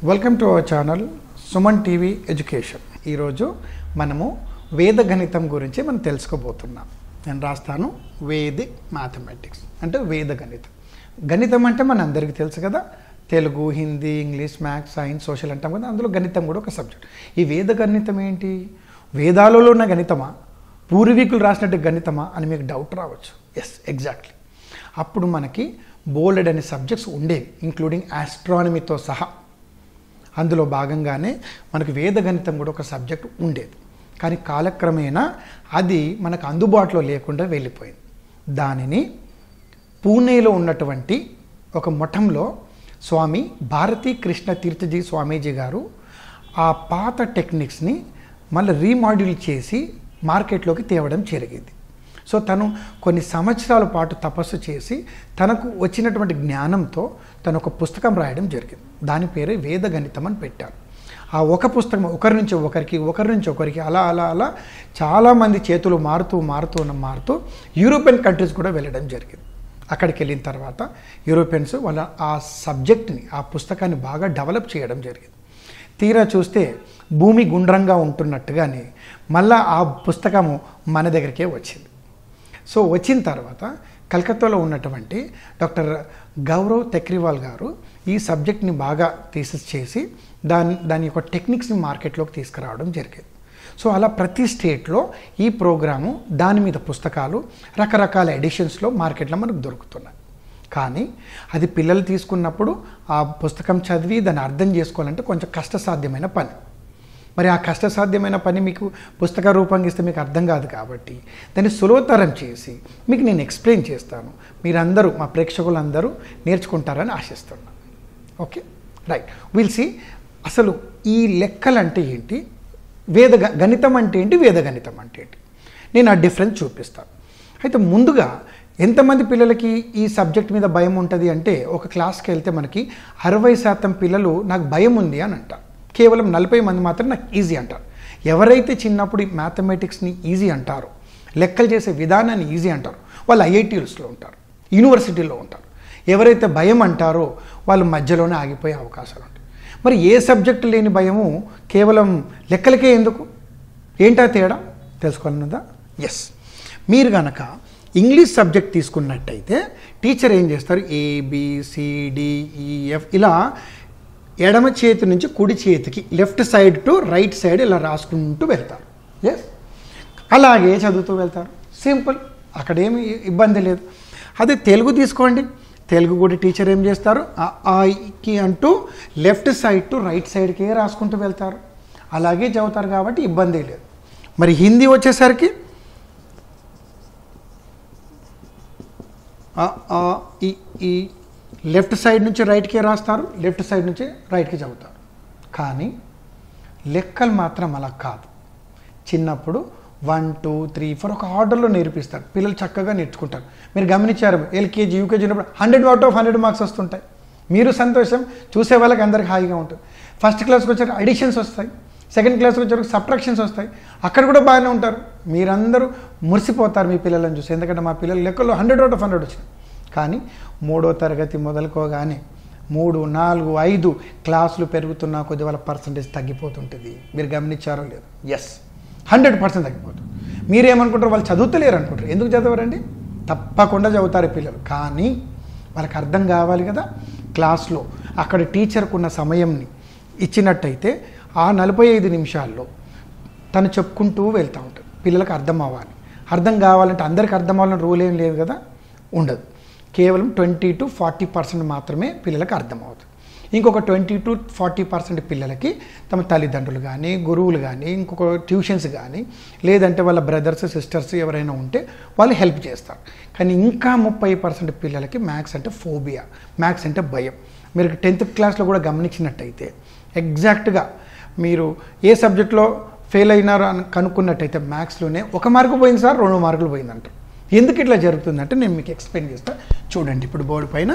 welcome to our channel Suman TV education ఈరోజు మనము వేద గణితం గురించి మనం తెలుసుకోబోతున్నాం నేను రాస్తాను వేదిక్ మ్యాథమెటిక్స్ అంటే వేద గణితం గణితం అంటే మన అందరికీ తెలుసు కదా Telugu Hindi English maths science social అంటాం కదా అందులో గణితం కూడా ఒక సబ్జెక్ట్ ఈ వేద గణితం ఏంటి వేదాలలో ఉన్న గణితమా పూర్వీకులు రాసినట్టు గణితమా అని మీకు డౌట్ రావచ్చు ఎస్ ఎగ్జాక్ట్లీ అప్పుడు మనకి బోల్డ్ అనే సబ్జెక్ట్స్ ఉండేవి ఇంక్లూడింగ్ ఆస్ట్రానమీతో సహా అందులో భాగంగానే మనకు వేద గణితం కూడా ఒక సబ్జెక్ట్ ఉండేది కానీ కాలక్రమేణా అది మనకు అందుబాటులో లేకుండా వెళ్ళిపోయింది దానిని పూణేలో ఉన్నటువంటి ఒక మఠంలో స్వామి భారతీ కృష్ణ తీర్థజీ స్వామీజీ గారు ఆ పాత టెక్నిక్స్ని మళ్ళీ రీమాడ్యూల్ చేసి మార్కెట్లోకి తేవడం జరిగింది సో తను కొన్ని సంవత్సరాల పాటు తపస్సు చేసి తనకు వచ్చినటువంటి జ్ఞానంతో తను ఒక పుస్తకం రాయడం జరిగింది దాని పేరే వేద గణితం అని పెట్టారు ఆ ఒక పుస్తకం ఒకరి నుంచి ఒకరికి ఒకరి నుంచి ఒకరికి అలా అలా అలా చాలామంది చేతులు మారుతూ మారుతూ మారుతూ యూరోపియన్ కంట్రీస్ కూడా వెళ్ళడం జరిగింది అక్కడికి వెళ్ళిన తర్వాత యూరోపియన్స్ వాళ్ళ ఆ సబ్జెక్ట్ని ఆ పుస్తకాన్ని బాగా డెవలప్ చేయడం జరిగింది తీరా చూస్తే భూమి గుండ్రంగా ఉంటున్నట్టుగానే మళ్ళా ఆ పుస్తకము మన దగ్గరికే వచ్చింది సో వచ్చిన తర్వాత కలకత్తాలో ఉన్నటువంటి డాక్టర్ గౌరవ్ తెక్రివాల్ గారు ఈ సబ్జెక్ట్ని బాగా థీసిస్ చేసి దాని దాని యొక్క టెక్నిక్స్ని మార్కెట్లోకి తీసుకురావడం జరిగింది సో అలా ప్రతి స్టేట్లో ఈ ప్రోగ్రాము దాని మీద పుస్తకాలు రకరకాల ఎడిషన్స్లో మార్కెట్లో మనకు దొరుకుతున్నాయి కానీ అది పిల్లలు తీసుకున్నప్పుడు ఆ పుస్తకం చదివి దాన్ని అర్థం చేసుకోవాలంటే కొంచెం కష్టసాధ్యమైన పని మరి ఆ కష్టసాధ్యమైన పని మీకు పుస్తక రూపంగా ఇస్తే మీకు అర్థం కాదు కాబట్టి దాన్ని సులభతరం చేసి మీకు నేను ఎక్స్ప్లెయిన్ చేస్తాను మీరందరూ మా ప్రేక్షకులందరూ నేర్చుకుంటారని ఆశిస్తున్నాను ఓకే రైట్ విల్ సి అసలు ఈ లెక్కలు అంటే ఏంటి వేద గ- గణితం అంటే ఏంటి వేద గణితం అంటే ఏంటి నేను ఆ డిఫరెన్స్ చూపిస్తాను అయితే ముందుగా ఎంతమంది పిల్లలకి ఈ సబ్జెక్ట్ మీద భయం ఉంటుంది అంటే ఒక క్లాస్కి వెళ్తే మనకి అరవై శాతం పిల్లలు నాకు భయం ఉంది అని అంటారు కేవలం నలభై మంది మాత్రం నాకు ఈజీ అంటారు ఎవరైతే చిన్నప్పుడు ఈ మ్యాథమెటిక్స్ని ఈజీ అంటారో లెక్కలు చేసే విధానాన్ని ఈజీ అంటారు వాళ్ళు ఐఐటీస్లో ఉంటారు యూనివర్సిటీలో ఉంటారు ఎవరైతే భయం అంటారో వాళ్ళు మధ్యలోనే ఆగిపోయే అవకాశాలు ఉంటాయి మరి ఏ సబ్జెక్టు లేని భయము కేవలం లెక్కలకే ఎందుకు ఏంటా తేడా తెలుసుకోవాలన్నదా ఎస్ మీరు గనక ఇంగ్లీష్ సబ్జెక్ట్ తీసుకున్నట్టయితే టీచర్ ఏం చేస్తారు ఏబిసిడిఈఎఫ్ ఇలా ఎడమ చేతి నుంచి కుడి చేతికి left side to right side ఇలా రాసుకుంటూ వెళ్తారు ఎస్ అలాగే చదువుతూ వెళ్తారు సింపుల్ అక్కడేమి ఇబ్బంది లేదు అదే తెలుగు తీసుకోండి తెలుగు కూడా టీచర్ ఏం చేస్తారు ఆ, ఆ, కి అంటూ లెఫ్ట్ సైడ్ టు రైట్ సైడ్కే రాసుకుంటూ వెళ్తారు అలాగే చదువుతారు కాబట్టి ఇబ్బంది లేదు మరి హిందీ వచ్చేసరికి ఆ, ఆ, ఈ ఈ లెఫ్ట్ సైడ్ నుంచి రైట్కే రాస్తారు లెఫ్ట్ సైడ్ నుంచి రైట్కి చదువుతారు కానీ లెక్కలు మాత్రం అలా కాదు చిన్నప్పుడు వన్ టూ త్రీ ఫోర్ ఒక ఆర్డర్లో నేర్పిస్తారు పిల్లలు చక్కగా నేర్చుకుంటారు మీరు గమనించారు ఎల్కేజీ యూకేజీ ఉన్నప్పుడు hundred out of hundred marks వస్తుంటాయి మీరు సంతోషం చూసే వాళ్ళకి అందరికి హాయిగా ఉంటుంది ఫస్ట్ క్లాస్కి వచ్చారు అడిషన్స్ వస్తాయి సెకండ్ క్లాస్కి వచ్చారు సబ్ట్రాక్షన్స్ వస్తాయి అక్కడ కూడా బాగానే ఉంటారు మీరందరూ మురిసిపోతారు మీ పిల్లలను చూసి ఎందుకంటే మా పిల్లలు లెక్కల్లో హండ్రెడ్ అవుట్ ఆఫ్ హండ్రెడ్ వచ్చినాయి కానీ మూడో తరగతి మొదలుకోగానే మూడు నాలుగు ఐదు క్లాసులు పెరుగుతున్న కొద్ది వాళ్ళ పర్సంటేజ్ తగ్గిపోతుంటుంది మీరు గమనించారో లేదు ఎస్ హండ్రెడ్ పర్సెంట్ తగ్గిపోతుంది మీరేమనుకుంటారు వాళ్ళు చదువుతలేరు అనుకుంటారు ఎందుకు చదవరండి తప్పకుండా చదువుతారు పిల్లలు కానీ వాళ్ళకి అర్థం కావాలి కదా క్లాస్లో అక్కడ టీచర్కు ఉన్న సమయంని ఇచ్చినట్టయితే ఆ నలభై ఐదు నిమిషాల్లో తను చెప్పుకుంటూ వెళ్తూ ఉంటుంది పిల్లలకు అర్థం అవ్వాలి అర్థం కావాలంటే అందరికి అర్థం అవ్వాలని రూల్ ఏం లేదు కదా ఉండదు కేవలం ట్వంటీ టు ఫార్టీ పర్సెంట్ మాత్రమే పిల్లలకు అర్థమవుతుంది ఇంకొక ట్వంటీ టు ఫార్టీ పర్సెంట్ పిల్లలకి తమ తల్లిదండ్రులు కానీ గురువులు కానీ ఇంకొక ట్యూషన్స్ కానీ లేదంటే వాళ్ళ బ్రదర్స్ సిస్టర్స్ ఎవరైనా ఉంటే వాళ్ళు హెల్ప్ చేస్తారు కానీ ఇంకా ముప్పై పర్సెంట్ పిల్లలకి మ్యాథ్స్ అంటే ఫోబియా మ్యాథ్స్ అంటే భయం మీరు టెన్త్ క్లాస్లో కూడా గమనించినట్టయితే ఎగ్జాక్ట్గా మీరు ఏ సబ్జెక్ట్లో ఫెయిల్ అయినారో అని కనుక్కున్నట్టయితే మ్యాథ్స్లోనే ఒక మార్కు పోయింది సార్ రెండు మార్కులు పోయిందంటారు ఎందుకు ఇట్లా జరుగుతుందంటే నేను మీకు ఎక్స్ప్లెయిన్ చేస్తా చూడండి ఇప్పుడు బోర్డు పైన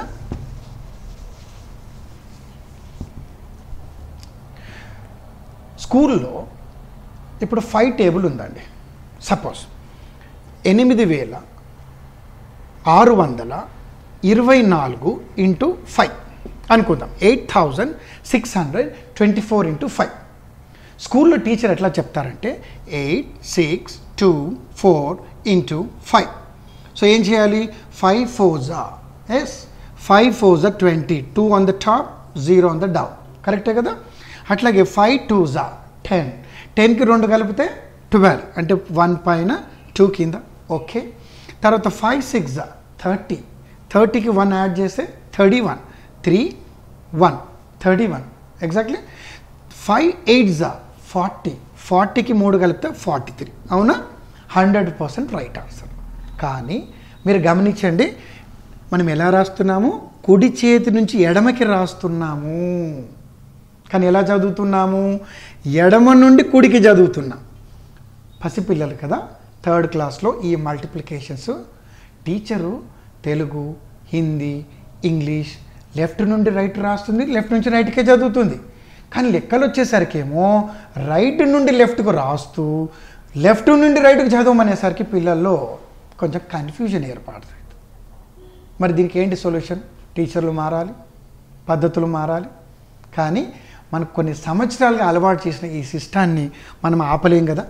స్కూల్లో ఇప్పుడు ఫైవ్ టేబుల్ ఉందండి సపోజ్ ఎనిమిది వేల ఆరు వందల ఇరవై నాలుగు ఇంటూ ఫైవ్ అనుకుందాం eight thousand six hundred twenty four into five స్కూల్లో టీచర్ ఎట్లా చెప్తారంటే eight six two four into five so ఏం చేయాలి five fours are yes five fours are twenty two on the top zero on the down కరెక్టే కదా అట్లాగే five two జా ten టెన్కి రెండు కలిపితే ట్వెల్వ్ అంటే వన్ పైన టూ కింద ఓకే తర్వాత ఫైవ్ సిక్స్ జా థర్టీ థర్టీకి వన్ యాడ్ చేస్తే thirty one three one thirty one exactly five eight జా ఫార్టీ ఫార్టీకి మూడు కలిపితే ఫార్టీ త్రీ అవునా హండ్రెడ్ పర్సెంట్ రైట్ ఆన్సర్ కానీ మీరు గమనించండి మనం ఎలా రాస్తున్నాము కుడి చేతి నుంచి ఎడమకి రాస్తున్నాము కానీ ఎలా చదువుతున్నాము ఎడమ నుండి కుడికి చదువుతున్నాం పసిపిల్లలు కదా థర్డ్ క్లాస్లో ఈ multiplications teacher Telugu Hindi English left నుండి రైట్ రాస్తుంది లెఫ్ట్ నుంచి రైట్కే చదువుతుంది కానీ లెక్కలు వచ్చేసరికేమో రైట్ నుండి లెఫ్ట్కు రాస్తూ లెఫ్ట్ నుండి రైట్కి చదవమనేసరికి పిల్లల్లో కొంచెం కన్ఫ్యూజన్ ఏర్పడుతుంది మరి దీనికి ఏంటి సొల్యూషన్ టీచర్లు మారాలి పద్ధతులు మారాలి కానీ మనకు కొన్ని సంవత్సరాలుగా అలవాటు చేసిన ఈ సిస్టాన్ని మనం ఆపలేం కదా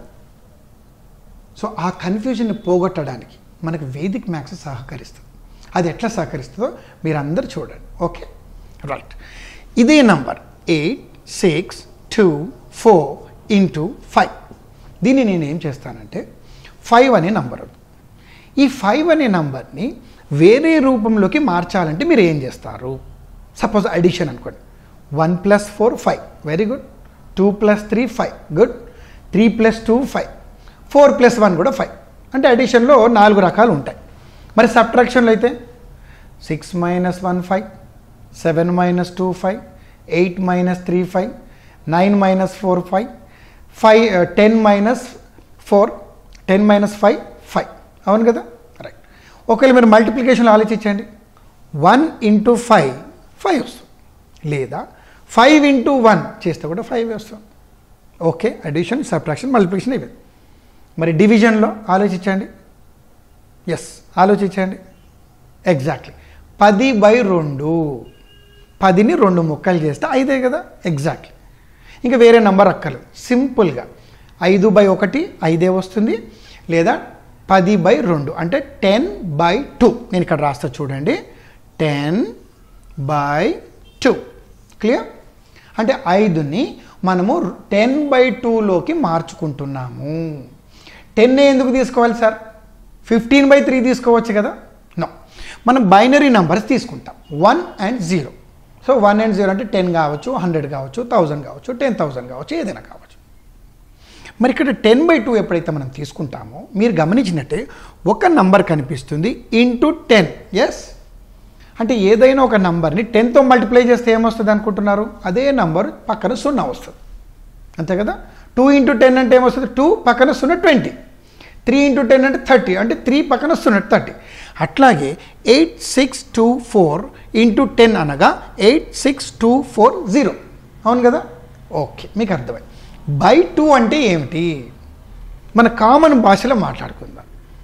సో ఆ కన్ఫ్యూజన్ని పోగొట్టడానికి మనకు వేదిక్ మ్యాథ్స్ సహకరిస్తుంది అది ఎట్లా సహకరిస్తుందో మీరు అందరు చూడండి ఓకే రైట్ ఇదే number eight six two four into five దీన్ని నేను ఏం చేస్తానంటే ఫైవ్ అనే నంబర్ ఉంది ఈ ఫైవ్ అనే నంబర్ని వేరే రూపంలోకి మార్చాలంటే మీరు ఏం చేస్తారు సపోజ్ అడిషన్ అనుకోండి one plus four five very good two plus three five good three plus two five four plus one కూడా ఫైవ్ అంటే అడిషన్లో నాలుగు రకాలు ఉంటాయి మరి సబ్ట్రాక్షన్లో అయితే six minus one five seven minus two five eight minus three five nine minus four five five ten minus four ten minus five five అవును కదా రైట్ ఒకవేళ మీరు మల్టిప్లికేషన్లో ఆలోచించండి వన్ ఇంటూ ఫైవ్ ఫైవ్ వస్తుంది లేదా ఫైవ్ ఇంటూ వన్ చేస్తే కూడా five వస్తుంది ఓకే అడిషన్ సబ్ట్రాక్షన్ మల్టిప్లికేషన్ ఇవి మరి డివిజన్లో ఆలోచించండి ఎస్ ఆలోచించండి ఎగ్జాక్ట్లీ పది బై రెండు పదిని రెండు ముక్కలు చేస్తే ఐదే కదా ఎగ్జాక్ట్లీ ఇంకా వేరే నంబర్ అక్కర్లేదు సింపుల్గా ఐదు బై ఒకటి ఐదే వస్తుంది లేదా పది బై రెండు అంటే టెన్ బై టూ నేను ఇక్కడ రాస్తా చూడండి టెన్ బై టూ క్లియర్ అంటే ఐదుని మనము టెన్ బై టూలోకి మార్చుకుంటున్నాము టెన్ ఎందుకు తీసుకోవాలి సార్ ఫిఫ్టీన్ బై త్రీ తీసుకోవచ్చు కదా నో మనం బైనరీ నంబర్స్ తీసుకుంటాం one and zero so one and zero అంటే టెన్ కావచ్చు హండ్రెడ్ కావచ్చు థౌజండ్ కావచ్చు టెన్ థౌజండ్ కావచ్చు ఏదైనా కావచ్చు మరి ఇక్కడ టెన్ బై టూ ఎప్పుడైతే మనం తీసుకుంటామో మీరు గమనించినట్టే ఒక నంబర్ కనిపిస్తుంది ఇంటూ టెన్ ఎస్ అంటే ఏదైనా ఒక నంబర్ని టెన్తో మల్టిప్లై చేస్తే ఏమొస్తుంది అనుకుంటున్నారు అదే నంబర్ పక్కన సున్నా వస్తుంది అంతే కదా టూ ఇంటూ టెన్ అంటే ఏమొస్తుంది టూ పక్కన సున్నా ట్వంటీ త్రీ ఇంటూ టెన్ అంటే థర్టీ అంటే త్రీ పక్కన సున్నా థర్టీ అట్లాగే eight six two four into ten అనగా eight six two four zero అవును కదా ఓకే మీకు అర్థమైంది బై టూ అంటే ఏమిటి మన కామన్ భాషలో మాట్లాడుకుందాం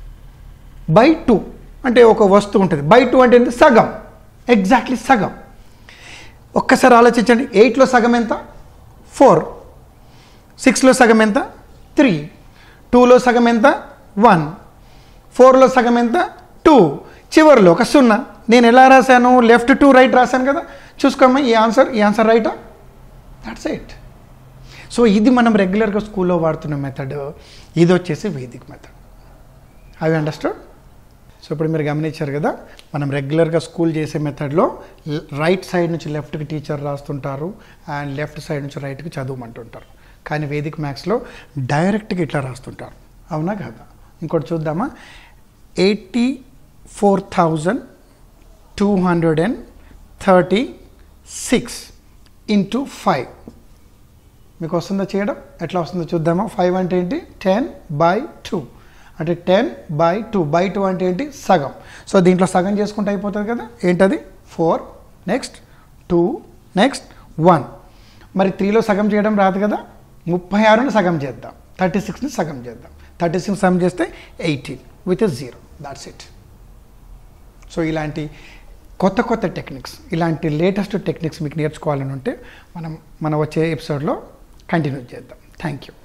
బై టూ అంటే ఒక వస్తువు ఉంటుంది బై టూ అంటే ఏంటి సగం ఎగ్జాక్ట్లీ సగం ఒక్కసారి ఆలోచించండి ఎయిట్లో సగం ఎంత ఫోర్ సిక్స్లో సగం ఎంత త్రీ టూలో సగం ఎంత వన్ ఫోర్లో సగం ఎంత టూ చివరిలో ఒక సున్నా నేను ఎలా రాశాను లెఫ్ట్ టు రైట్ రాశాను కదా చూసుకోమ్మా ఈ ఆన్సర్ ఈ ఆన్సర్ రైటా దట్స్ ఇట్ సో ఇది మనం రెగ్యులర్గా స్కూల్లో వాడుతున్న మెథడ్ ఇది వచ్చేసి వేదిక్ మెథడ్ అవి అండర్స్టాండ్ సో ఇప్పుడు మీరు గమనించారు కదా మనం రెగ్యులర్గా స్కూల్ చేసే మెథడ్లో రైట్ సైడ్ నుంచి లెఫ్ట్కి టీచర్ రాస్తుంటారు అండ్ లెఫ్ట్ సైడ్ నుంచి రైట్కి చదవమంటుంటారు కానీ వేదిక్ మ్యాథ్స్లో డైరెక్ట్గా ఇట్లా రాస్తుంటారు అవునా కదా ఇంకోటి చూద్దామా eighty four thousand two hundred and thirty six into five మీకు వస్తుందో చేయడం ఎట్లా వస్తుందో చూద్దామా ఫైవ్ అంటే ఏంటి టెన్ బై టూ అంటే ten by two by two అంటే ఏంటి సగం సో దీంట్లో సగం చేసుకుంటే అయిపోతుంది కదా ఏంటది four next two next one మరి త్రీలో సగం చేయడం రాదు కదా ముప్పై ఆరుని సగం చేద్దాం థర్టీ సిక్స్ని సగం చేద్దాం థర్టీ సిక్స్ సగం చేస్తే eighteen with zero that's it so ఇలాంటి కొత్త కొత్త టెక్నిక్స్ ఇలాంటి లేటెస్ట్ టెక్నిక్స్ మీకు నేర్చుకోవాలని ఉంటే మనం మన వచ్చే ఎపిసోడ్లో కంటిన్యూ చేద్దాం థ్యాంక్ యూ